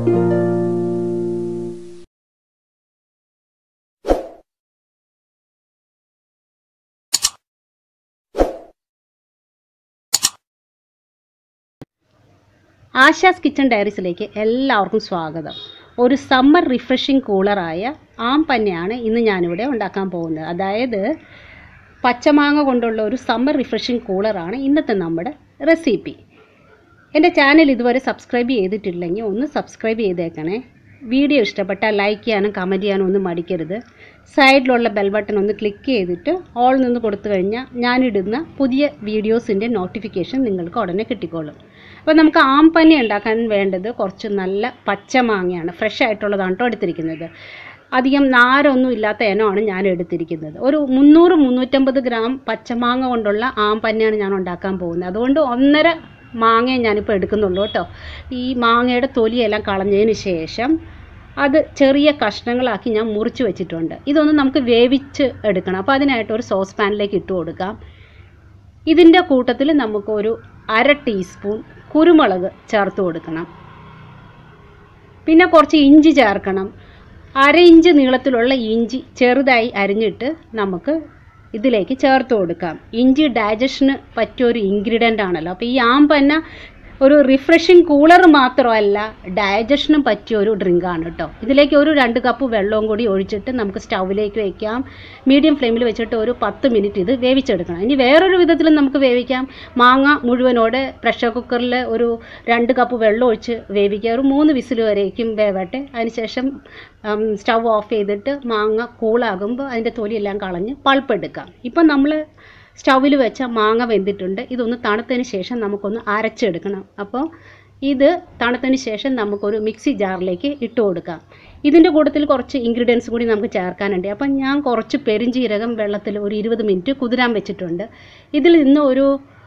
ആശാസ് kitchen ഡയറീസിലേക്ക് എല്ലാവർക്കും സ്വാഗതം ഒരു സമ്മർ റിഫ്രഷിംഗ് കൂളറായ ആം പന്നയാണ് ഇന്ന് ഞാനിവിടെ ഉണ്ടാക്കാൻ പോകുന്നത് അതായത് പച്ചമാങ്ങ കൊണ്ടുള്ള ഒരു സമ്മർ റിഫ്രഷിംഗ് കൂളറാണ് ഇന്നത്തെ നമ്മുടെ റെസിപ്പി എൻ്റെ ചാനൽ ഇതുവരെ സബ്സ്ക്രൈബ് ചെയ്തിട്ടില്ലെങ്കിൽ ഒന്ന് സബ്സ്ക്രൈബ് ചെയ്തേക്കണേ വീഡിയോ ഇഷ്ടപ്പെട്ടാൽ ലൈക്ക് ചെയ്യാനും കമൻറ്റ് ചെയ്യാനും ഒന്നും മടിക്കരുത് സൈഡിലുള്ള ബെൽ ബട്ടൺ ഒന്ന് ക്ലിക്ക് ചെയ്തിട്ട് ഓൾ നിന്ന് കൊടുത്തു കഴിഞ്ഞാൽ ഞാനിടുന്ന പുതിയ വീഡിയോസിൻ്റെ നോട്ടിഫിക്കേഷൻ നിങ്ങൾക്ക് ഉടനെ കിട്ടിക്കോളും അപ്പോൾ നമുക്ക് ആമ്പന്നി ഉണ്ടാക്കാൻ വേണ്ടത് കുറച്ച് നല്ല പച്ചമാങ്ങയാണ് ഫ്രഷ് ആയിട്ടുള്ളതാണ് കേട്ടോ എടുത്തിരിക്കുന്നത് അധികം നാരൊന്നും ഇല്ലാത്ത ഇനമാണ് ഞാൻ എടുത്തിരിക്കുന്നത് ഒരു മുന്നൂറ് മുന്നൂറ്റമ്പത് ഗ്രാം പച്ചമാങ്ങ കൊണ്ടുള്ള ആമ്പന്നിയാണ് ഞാൻ ഉണ്ടാക്കാൻ പോകുന്നത് അതുകൊണ്ട് ഒന്നര മാങ്ങയെ ഞാനിപ്പോൾ എടുക്കുന്നുള്ളൂ കേട്ടോ ഈ മാങ്ങയുടെ തൊലിയെല്ലാം കളഞ്ഞതിന് ശേഷം അത് ചെറിയ കഷ്ണങ്ങളാക്കി ഞാൻ മുറിച്ച് വെച്ചിട്ടുണ്ട് ഇതൊന്ന് നമുക്ക് വേവിച്ച് എടുക്കണം അപ്പോൾ അതിനായിട്ട് ഒരു സോസ് പാനിലേക്ക് ഇട്ട് കൊടുക്കാം ഇതിൻ്റെ കൂട്ടത്തിൽ നമുക്കൊരു അര ടീസ്പൂൺ കുരുമുളക് ചേർത്ത് കൊടുക്കണം പിന്നെ കുറച്ച് ഇഞ്ചി ചേർക്കണം അര ഇഞ്ച് നീളത്തിലുള്ള ഇഞ്ചി ചെറുതായി അരിഞ്ഞിട്ട് നമുക്ക് ഇതിലേക്ക് ചേർത്ത് കൊടുക്കാം ഇഞ്ചി ഡൈജഷന് പറ്റിയ ഒരു ഇൻഗ്രീഡിയൻ്റ് ആണല്ലോ അപ്പോൾ ഈ ആമ്പന്ന ഒരു റിഫ്രഷിങ് കൂളർ മാത്രമല്ല ഡൈജഷനും പറ്റിയ ഒരു ഡ്രിങ്കാണ് കേട്ടോ ഇതിലേക്ക് ഒരു രണ്ട് കപ്പ് വെള്ളവും കൂടി ഒഴിച്ചിട്ട് നമുക്ക് സ്റ്റൗവിലേക്ക് വയ്ക്കാം മീഡിയം ഫ്ലെയിമിൽ വെച്ചിട്ട് ഒരു പത്ത് മിനിറ്റ് ഇത് വേവിച്ചെടുക്കണം ഇനി വേറൊരു വിധത്തിലും നമുക്ക് വേവിക്കാം മാങ്ങ മുഴുവനോടെ പ്രഷർ കുക്കറിൽ ഒരു രണ്ട് കപ്പ് വെള്ളം ഒഴിച്ച് വേവിക്കുക ഒരു മൂന്ന് വിസിൽ വരേക്കും വേവട്ടെ അതിനുശേഷം സ്റ്റൗ ഓഫ് ചെയ്തിട്ട് മാങ്ങ കൂളാകുമ്പോൾ അതിൻ്റെ തൊലിയെല്ലാം കളഞ്ഞ് പൾപ്പെടുക്കാം ഇപ്പം നമ്മൾ സ്റ്റൗവിൽ വെച്ച മാങ്ങ വെന്തിട്ടുണ്ട് ഇതൊന്ന് തണുത്തതിന് ശേഷം നമുക്കൊന്ന് അരച്ചെടുക്കണം അപ്പോൾ ഇത് തണുത്തതിന് ശേഷം നമുക്കൊരു മിക്സി ജാറിലേക്ക് ഇട്ട് കൊടുക്കാം ഇതിൻ്റെ കൂട്ടത്തിൽ കുറച്ച് ഇൻഗ്രീഡിയൻസ് കൂടി നമുക്ക് ചേർക്കാനുണ്ട് അപ്പം ഞാൻ കുറച്ച് പെരിഞ്ചീരകം വെള്ളത്തിൽ ഒരു ഇരുപത് മിനിറ്റ് കുതിരാൻ വെച്ചിട്ടുണ്ട് ഇതിൽ നിന്ന് ഒരു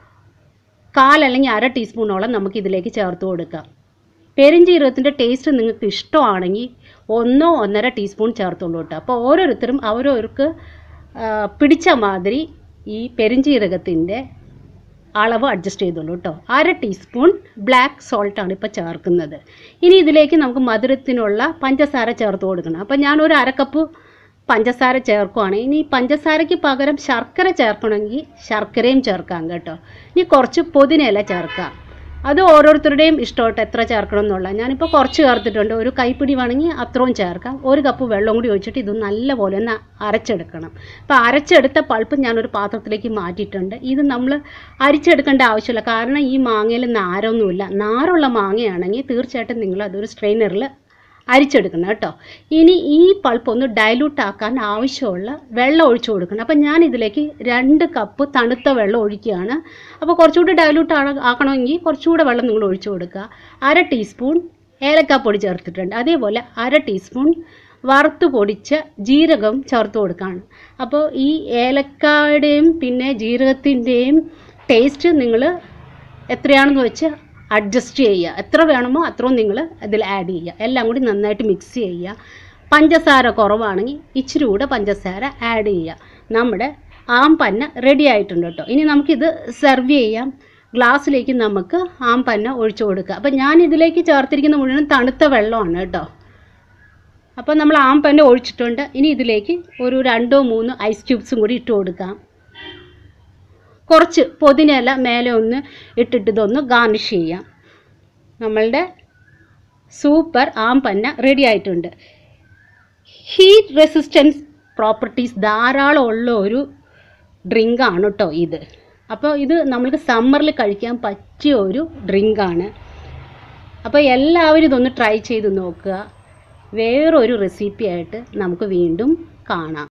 കാൽ അല്ലെങ്കിൽ അര ടീസ്പൂണോളം നമുക്ക് ഇതിലേക്ക് ചേർത്ത് കൊടുക്കാം പെരിഞ്ചീരകത്തിൻ്റെ ടേസ്റ്റ് നിങ്ങൾക്ക് ഇഷ്ടമാണെങ്കിൽ ഒന്നോ ഒന്നര ടീസ്പൂൺ ചേർത്തുള്ളൂ കേട്ടോ അപ്പോൾ ഓരോരുത്തരും അവരവർക്ക് പിടിച്ച മാതിരി ഈ പെരിഞ്ചീരകത്തിൻ്റെ അളവ് അഡ്ജസ്റ്റ് ചെയ്തോളൂ കേട്ടോ അര ടീസ്പൂൺ ബ്ലാക്ക് സോൾട്ടാണ് ഇപ്പോൾ ചേർക്കുന്നത് ഇനി ഇതിലേക്ക് നമുക്ക് മധുരത്തിനുള്ള പഞ്ചസാര ചേർത്ത് കൊടുക്കണം അപ്പോൾ ഞാനൊരു അര കപ്പ് പഞ്ചസാര ചേർക്കുവാണ് ഇനി പഞ്ചസാരയ്ക്ക് പകരം ശർക്കര ചേർക്കണമെങ്കിൽ ശർക്കരയും ചേർക്കാം കേട്ടോ ഇനി കുറച്ച് പുതിനയില ചേർക്കാം അത് ഓരോരുത്തരുടെയും ഇഷ്ടമായിട്ട് എത്ര ചേർക്കണം എന്നുള്ള ഞാനിപ്പോൾ കുറച്ച് ചേർത്തിട്ടുണ്ട് ഒരു കൈപ്പിടി വേണമെങ്കിൽ അത്രയും ചേർക്കാം ഒരു കപ്പ് വെള്ളം കൂടി ഒഴിച്ചിട്ട് ഇത് നല്ലപോലെ ഒന്ന് അരച്ചെടുക്കണം അപ്പോൾ അരച്ചെടുത്ത പൾപ്പ് ഞാനൊരു പാത്രത്തിലേക്ക് മാറ്റിയിട്ടുണ്ട് ഇത് നമ്മൾ അരിച്ചെടുക്കേണ്ട ആവശ്യമില്ല കാരണം ഈ മാങ്ങയിൽ നാരൊന്നുമില്ല നാരുള്ള മാങ്ങയാണെങ്കിൽ തീർച്ചയായിട്ടും നിങ്ങൾ അതൊരു സ്ട്രെയിനറിൽ അരിച്ചെടുക്കണം കേട്ടോ ഇനി ഈ പൾപ്പ് ഒന്ന് ഡൈലൂട്ട് ആക്കാൻ ആവശ്യമുള്ള വെള്ളം ഒഴിച്ചു കൊടുക്കണം അപ്പം ഞാൻ ഇതിലേക്ക് രണ്ട് കപ്പ് തണുത്ത വെള്ളം ഒഴിക്കുകയാണ് അപ്പോൾ കുറച്ചുകൂടി ഡൈലൂട്ട് ആക്കണമെങ്കിൽ കുറച്ചുകൂടെ വെള്ളം നിങ്ങൾ ഒഴിച്ചു കൊടുക്കുക അര ടീസ്പൂൺ ഏലക്കാപ്പൊടി ചേർത്തിട്ടുണ്ട് അതേപോലെ അര ടീസ്പൂൺ വറുത്ത് പൊടിച്ച ജീരകം ചേർത്ത് കൊടുക്കുകയാണ് അപ്പോൾ ഈ ഏലക്കായുടെയും പിന്നെ ജീരകത്തിൻ്റെയും ടേസ്റ്റ് നിങ്ങൾ എത്രയാണെന്ന് വെച്ച് അഡ്ജസ്റ്റ് ചെയ്യുക എത്ര വേണമോ അത്രയും നിങ്ങൾ അതിൽ ആഡ് ചെയ്യുക എല്ലാം കൂടി നന്നായിട്ട് മിക്സ് ചെയ്യുക പഞ്ചസാര കുറവാണെങ്കിൽ ഇച്ചിരി കൂടെ പഞ്ചസാര ആഡ് ചെയ്യുക നമ്മുടെ ആം പന്ന റെഡി ആയിട്ടുണ്ട് കേട്ടോ ഇനി നമുക്കിത് സെർവ് ചെയ്യാം ഗ്ലാസ്സിലേക്ക് നമുക്ക് ആം പന്ന ഒഴിച്ചു കൊടുക്കുക അപ്പം ഞാൻ ഇതിലേക്ക് ചേർത്തിരിക്കുന്ന മുഴുവൻ തണുത്ത വെള്ളമാണ് കേട്ടോ അപ്പോൾ നമ്മൾ ആം പന്ന ഒഴിച്ചിട്ടുണ്ട് ഇനി ഇതിലേക്ക് ഒരു രണ്ടോ മൂന്നോ ഐസ് ക്യൂബ്സും കൂടി ഇട്ട് കൊടുക്കാം കുറച്ച് പൊതിനയില മേലെ ഒന്ന് ഇട്ടിട്ട് ഇതൊന്ന് ഗാർണിഷ് ചെയ്യാം നമ്മളുടെ സൂപ്പർ ആം പന്ന റെഡി ആയിട്ടുണ്ട് ഹീറ്റ് റെസിസ്റ്റൻസ് പ്രോപ്പർട്ടീസ് ധാരാളം ഉള്ള ഒരു ഡ്രിങ്കാണ് കേട്ടോ ഇത് അപ്പോൾ ഇത് നമ്മൾക്ക് സമ്മറിൽ കഴിക്കാൻ പറ്റിയ ഒരു ഡ്രിങ്കാണ് അപ്പോൾ എല്ലാവരും ഇതൊന്ന് ട്രൈ ചെയ്ത് നോക്കുക വേറൊരു റെസിപ്പി ആയിട്ട് നമുക്ക് വീണ്ടും കാണാം